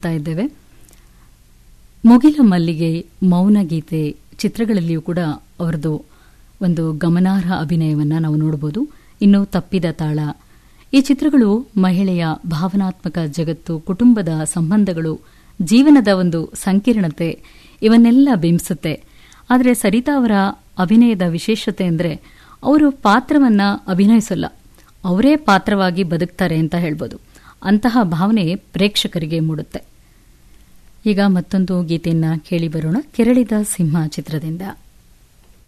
ಕೇಳ್ತಾ ಇದ್ದೇವೆ ಮುಗಿಲ ಮಲ್ಲಿಗೆ ಮೌನ ಗೀತೆ ಚಿತ್ರಗಳಲ್ಲಿಯೂ ಕೂಡ ಅವರದು ಒಂದು ಗಮನಾರ್ಹ ಅಭಿನಯವನ್ನು ನಾವು ನೋಡಬಹುದು ಇನ್ನು ತಪ್ಪಿದ ತಾಳ ಈ ಚಿತ್ರಗಳು ಮಹಿಳೆಯ ಭಾವನಾತ್ಮಕ ಜಗತ್ತು ಕುಟುಂಬದ ಸಂಬಂಧಗಳು ಜೀವನದ ಒಂದು ಸಂಕೀರ್ಣತೆ ಇವನ್ನೆಲ್ಲ ಬಿಂಬಿಸುತ್ತೆ ಆದರೆ ಸರಿತಾ ಅವರ ಅಭಿನಯದ ವಿಶೇಷತೆ ಅಂದರೆ ಅವರು ಪಾತ್ರವನ್ನ ಅಭಿನಯಿಸಲ್ಲ ಅವರೇ ಪಾತ್ರವಾಗಿ ಬದುಕ್ತಾರೆ ಅಂತ ಹೇಳ್ಬೋದು ಅಂತಹ ಭಾವನೆ ಪ್ರೇಕ್ಷಕರಿಗೆ ಮೂಡುತ್ತೆ ಈಗ ಮತ್ತೊಂದು ಗೀತೆಯನ್ನ ಕೇಳಿ ಬರೋಣ ಕೆರಳಿದ ಸಿಂಹ ಚಿತ್ರದಿಂದ